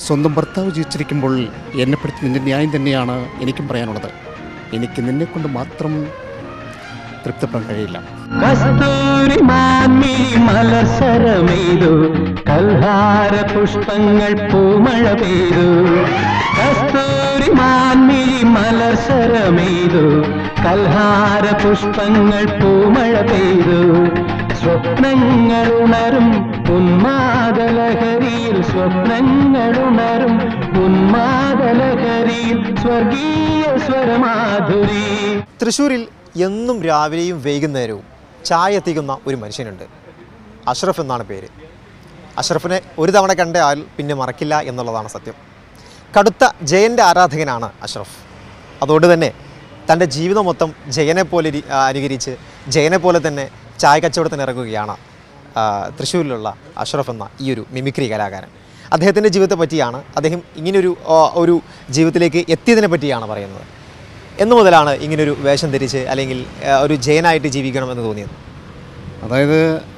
സ്വന്തം ഭർത്താവ് ജീവിച്ചിരിക്കുമ്പോൾ എന്നെപ്പെടുത്തി നിന്റെ ന്യായം തന്നെയാണ് എനിക്കും പറയാനുള്ളത് എനിക്ക് നിന്നെ കൊണ്ട് മാത്രം തൃപ്തിപ്പെടാൻ കഴിയില്ല കസ്തൂരി മാൻമിഴി മലസരമെയ്തു കൽഹാര പുഷ്പങ്ങൾ പൂമഴ പെയ്തു കസ്തൂരി മാൻമിഴി മലസരമെയ്തു കൽഹാര പുഷ്പങ്ങൾ പൂമഴ പെയ്തു സ്വപ്നങ്ങൾ ഉണരും ഉന്മാദലഹരിയിൽ സ്വപ്നങ്ങൾ ഉണരും ഉന്മാദലഹരിയിൽ സ്വർഗീയ സ്വരമാധുരി തൃശ്ശൂരിൽ എന്നും രാവിലെയും വൈകുന്നേരവും ചായ എത്തിക്കുന്ന ഒരു മനുഷ്യനുണ്ട് അഷ്റഫ് എന്നാണ് പേര് അഷ്റഫിനെ ഒരു തവണ കണ്ട ആൾ പിന്നെ മറക്കില്ല എന്നുള്ളതാണ് സത്യം കടുത്ത ജയൻ്റെ ആരാധകനാണ് അഷ്റഫ് അതുകൊണ്ട് തന്നെ തൻ്റെ ജീവിതം മൊത്തം ജയനെ പോലെ ഇരി- ആ, അനുകരിച്ച് ജയനെ പോലെ തന്നെ ചായ കച്ചവടത്തിന് ഇറങ്ങുകയാണ് ആ, തൃശ്ശൂരിലുള്ള അഷ്റഫ് എന്ന ഈ ഒരു മിമിക്രി കലാകാരൻ അദ്ദേഹത്തിൻ്റെ ജീവിതത്തെ പറ്റിയാണ് അദ്ദേഹം ഇങ്ങനൊരു ആ, ഒരു ജീവിതത്തിലേക്ക് എത്തിയതിനെ പറ്റിയാണ് പറയുന്നത് എന്നു മുതലാണ് ഇങ്ങനൊരു വേഷം ധരിച്ച് അല്ലെങ്കിൽ ആ, ഒരു ജയനായിട്ട് ജീവിക്കണമെന്ന് തോന്നിയത് അതായത്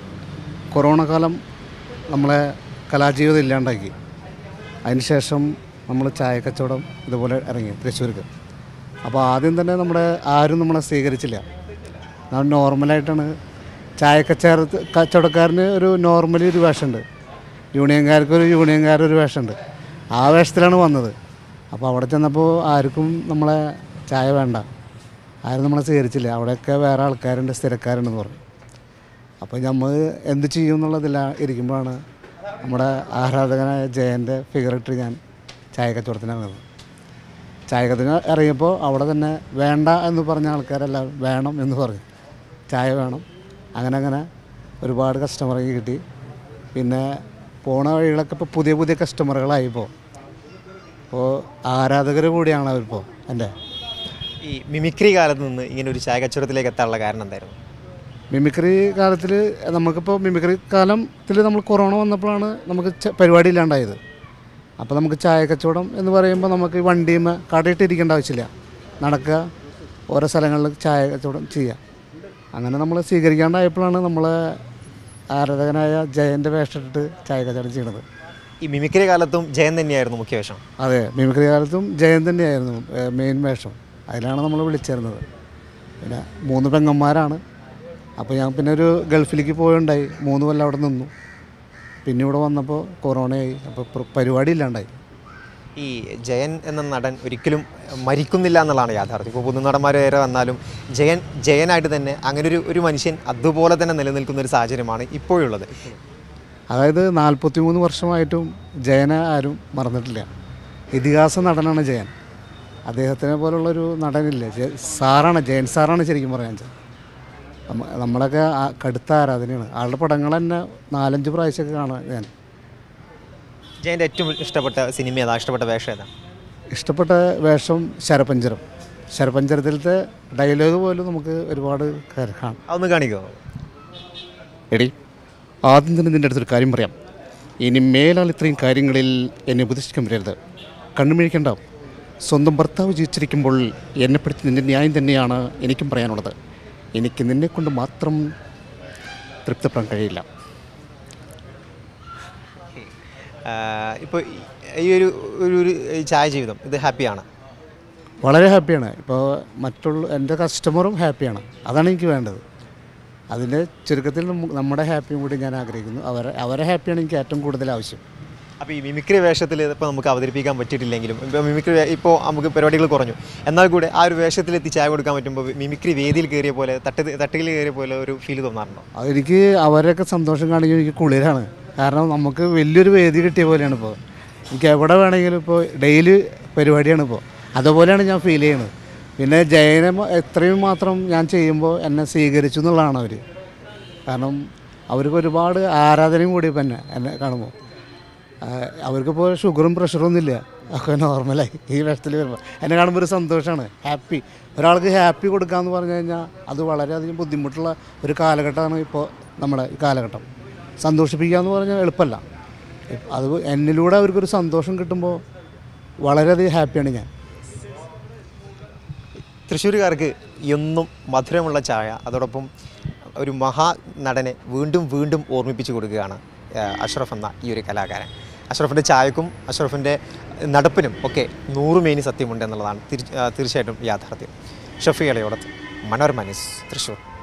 കൊറോണ കാലം നമ്മളെ കലാജീവിതം ഇല്ലാണ്ടാക്കി അതിനുശേഷം നമ്മൾ ചായ കച്ചവടം ഇതുപോലെ ഇറങ്ങി തൃശ്ശൂർക്ക് അപ്പോൾ ആദ്യം തന്നെ നമ്മുടെ ആരും നമ്മളെ സ്വീകരിച്ചില്ല നമ്മൾ നോർമലായിട്ടാണ് ചായ കച്ചവട കച്ചവടക്കാരന് ഒരു നോർമലി ഒരു വേഷമുണ്ട് യൂണിയൻകാർക്ക് ഒരു യൂണിയൻകാരുടെ ഒരു വേഷമുണ്ട് ആ വേഷത്തിലാണ് വന്നത് അപ്പോൾ അവിടെ ചെന്നപ്പോൾ ആർക്കും നമ്മളെ ചായ വേണ്ട ആരും നമ്മളെ സ്വീകരിച്ചില്ല അവിടെയൊക്കെ വേറെ ആൾക്കാരുണ്ട് സ്ഥിരക്കാരുണ്ടെന്ന് പറഞ്ഞു അപ്പോൾ നമ്മൾ എന്ത് ചെയ്യും എന്നുള്ളതിൽ ഇരിക്കുമ്പോഴാണ് നമ്മുടെ ആരാധകനായ ജയൻ്റെ ഫിഗർ ഇട്ട് ഞാൻ ചായ കച്ചവടത്തിന് ഇറങ്ങുന്നത് ചായ കച്ചവടത്തിന് ഇറങ്ങിയപ്പോൾ അവിടെ തന്നെ വേണ്ട എന്ന് പറഞ്ഞ ആൾക്കാരെല്ലാം വേണം എന്ന് പറഞ്ഞു ചായ വേണം അങ്ങനെ അങ്ങനെ ഒരുപാട് കസ്റ്റമർക്ക് കിട്ടി പിന്നെ പോണ വഴികളൊക്കെ ഇപ്പോൾ പുതിയ പുതിയ കസ്റ്റമറുകളായി ഇപ്പോൾ അപ്പോൾ ആരാധകർ കൂടിയാണ് അവരിപ്പോൾ എൻ്റെ ഈ മിമിക്രി കാലത്ത് നിന്ന് ഇങ്ങനെ ഒരു ചായ കച്ചവടത്തിലേക്ക് എത്താനുള്ള കാരണം എന്തായിരുന്നു മിമിക്രി കാലത്തിൽ നമുക്കിപ്പോൾ മിമിക്രി കാലത്തിൽ നമ്മൾ കൊറോണ വന്നപ്പോഴാണ് നമുക്ക് ച- പരിപാടി ഇല്ലാണ്ടായത് അപ്പോൾ നമുക്ക് ചായ കച്ചവടം എന്ന് പറയുമ്പോൾ നമുക്ക് ഈ വണ്ടിയുമ കടയിട്ടിരിക്കേണ്ട ആവശ്യമില്ല നടക്കുക ഓരോ സ്ഥലങ്ങളിൽ ചായ കച്ചവടം ചെയ്യുക അങ്ങനെ നമ്മൾ സ്വീകരിക്കാണ്ടായപ്പോഴാണ് നമ്മളെ ആരാധകനായ ജയൻ്റെ വേഷമിട്ടിട്ട് ചായ കച്ചവടം ചെയ്യണത് ഈ മിമിക്രി കാലത്തും ജയൻ തന്നെയായിരുന്നു മുഖ്യ വേഷം അതെ മിമിക്രി കാലത്തും ജയൻ തന്നെയായിരുന്നു ഏഹ്, മെയിൻ വേഷം അതിലാണ് നമ്മൾ വിളിച്ചിരുന്നത് പിന്നെ മൂന്ന് പെങ്ങന്മാരാണ് അപ്പോൾ ഞാൻ പിന്നെ ഒരു ഗൾഫിലേക്ക് പോയുണ്ടായി മൂന്ന് കൊല്ലം അവിടെ നിന്നു പിന്നെ ഇവിടെ വന്നപ്പോൾ കൊറോണയായി അപ്പോൾ പ്ര- പരിപാടി ഇല്ലാണ്ടായി ഈ ജയൻ എന്ന നടൻ ഒരിക്കലും മരിക്കുന്നില്ല എന്നുള്ളതാണ് യാഥാർത്ഥ്യം ഇപ്പോൾ പുതുനടന്മാർ വരെ വന്നാലും ജയൻ ജയനായിട്ട് തന്നെ അങ്ങനെ ഒരു ഒരു മനുഷ്യൻ അതുപോലെ തന്നെ നിലനിൽക്കുന്ന ഒരു സാഹചര്യമാണ് ഇപ്പോഴുള്ളത് അതായത് നാൽപ്പത്തി മൂന്ന് വർഷമായിട്ടും ജയനെ ആരും മറന്നിട്ടില്ല ഇതിഹാസ നടനാണ് ജയൻ അദ്ദേഹത്തിനെ പോലുള്ളൊരു നടനില്ല ജയ സാറാണ് ജയൻ സാറാണ് ശരിക്കും പറയാൻ വെച്ചാൽ നമ്മ- നമ്മളൊക്കെ ആ കടുത്ത ആരാധനയാണ് ആളുടെ പടങ്ങൾ തന്നെ നാലഞ്ച് പ്രാവശ്യമൊക്കെ കാണാൻ ഞാൻ ജയൻ്റെ ഏറ്റവും ഇഷ്ടപ്പെട്ട സിനിമ ഏതാ ഇഷ്ടപ്പെട്ട വേഷം ഏതാ ഇഷ്ടപ്പെട്ട വേഷം ശരപഞ്ചരം ശരപഞ്ചരത്തിലത്തെ ഡയലോഗ് പോലും നമുക്ക് ഒരുപാട് കാര്യം കാണാം അതൊന്ന് കാണിക്കുമോ എടി ആദ്യം തന്നെ നിൻ്റെ അടുത്തൊരു കാര്യം പറയാം ഇനി മേലാൽ ഇത്രയും കാര്യങ്ങളിൽ എന്നെ ഉപദേശിക്കാൻ വരരുത് കണ്ണുമിഴിക്കണ്ട സ്വന്തം ഭർത്താവ് ജീവിച്ചിരിക്കുമ്പോൾ എന്നെപ്പെടുത്തി നിൻ്റെ ന്യായം തന്നെയാണ് എനിക്കും പറയാനുള്ളത് എനിക്ക് നിന്നെ കൊണ്ട് മാത്രം തൃപ്തിപ്പെടാൻ കഴിയില്ല ഇപ്പോൾ ഈ ഒരു ഒരു ഒരു ഈ ചായ ജീവിതം ഇത് ഹാപ്പിയാണ് വളരെ ഹാപ്പിയാണ് ഇപ്പോൾ മറ്റുള്ള എൻ്റെ കസ്റ്റമറും ഹാപ്പിയാണ് അതാണ് എനിക്ക് വേണ്ടത് അതിൻ്റെ ചുരുക്കത്തിൽ നമ്മ- നമ്മുടെ ഹാപ്പിയും കൂടി ഞാൻ ആഗ്രഹിക്കുന്നു അവരെ അവരെ ഹാപ്പിയാണ് എനിക്ക് ഏറ്റവും കൂടുതൽ ആവശ്യം അപ്പോൾ ഈ മിമിക്രി വേഷത്തിൽ ഇപ്പോൾ നമുക്ക് അവതരിപ്പിക്കാൻ പറ്റിയിട്ടില്ലെങ്കിലും ഇപ്പോൾ മിമിക്രി വേ- ഇപ്പോൾ നമുക്ക് പരിപാടികൾ കുറഞ്ഞു എന്നാൽ കൂടെ ആ ഒരു വേഷത്തിലെത്തി ചായ കൊടുക്കാൻ പറ്റുമ്പോൾ മിമിക്രി വേദിയിൽ കയറിയ പോലെ തട്ട് തട്ടുകളിൽ കയറിയ പോലെ ഒരു ഫീൽ തോന്നാറുണ്ടോ എനിക്ക് അവരെയൊക്കെ സന്തോഷം കാണിക്കാൻ എനിക്ക് കുളിരാണ് കാരണം നമുക്ക് വലിയൊരു വേദി കിട്ടിയ പോലെയാണ് ഇപ്പോൾ എനിക്ക് എവിടെ വേണമെങ്കിലും ഇപ്പോൾ ഡെയിലി പരിപാടിയാണ് ഇപ്പോൾ അതുപോലെയാണ് ഞാൻ ഫീൽ ചെയ്യുന്നത് പിന്നെ ജയനെ മ- എത്രയും മാത്രം ഞാൻ ചെയ്യുമ്പോൾ എന്നെ സ്വീകരിച്ചു എന്നുള്ളതാണ് അവർ കാരണം അവർക്ക് ഒരുപാട് ആരാധനയും കൂടി ഇപ്പം എന്നെ എന്നെ കാണുമ്പോൾ ആ, അവർക്കിപ്പോൾ ഷുഗറും പ്രഷറും ഒന്നുമില്ല ഒക്കെ നോർമലായി ഈ വേഷത്തിൽ വരുമ്പോൾ എന്നെ കാണുമ്പോൾ ഒരു സന്തോഷമാണ് ഹാപ്പി ഒരാൾക്ക് ഹാപ്പി കൊടുക്കാമെന്ന് പറഞ്ഞു കഴിഞ്ഞാൽ അത് വളരെയധികം ബുദ്ധിമുട്ടുള്ള ഒരു കാലഘട്ടമാണ് ഇപ്പോൾ നമ്മുടെ ഈ കാലഘട്ടം സന്തോഷിപ്പിക്കുക എന്ന് പറഞ്ഞാൽ എളുപ്പമല്ല അത് എന്നിലൂടെ അവർക്കൊരു സന്തോഷം കിട്ടുമ്പോൾ വളരെയധികം ഹാപ്പിയാണ് ഞാൻ തൃശ്ശൂരുകാർക്ക് എന്നും മധുരമുള്ള ചായ അതോടൊപ്പം ഒരു മഹാ നടനെ വീണ്ടും വീണ്ടും ഓർമ്മിപ്പിച്ചു കൊടുക്കുകയാണ് ആ, അഷ്റഫ് എന്ന ഈ ഒരു കലാകാരൻ അഷ്റഫിൻ്റെ ചായക്കും അഷ്റഫിൻ്റെ നടപ്പിനും ഒക്കെ നൂറുമേനി സത്യമുണ്ട് എന്നുള്ളതാണ് തീർച്ച- ആ, തീർച്ചയായിട്ടും യാഥാർത്ഥ്യം ഷഫി ഇളയോടത്ത് മനോരമ ന്യൂസ് തൃശ്ശൂർ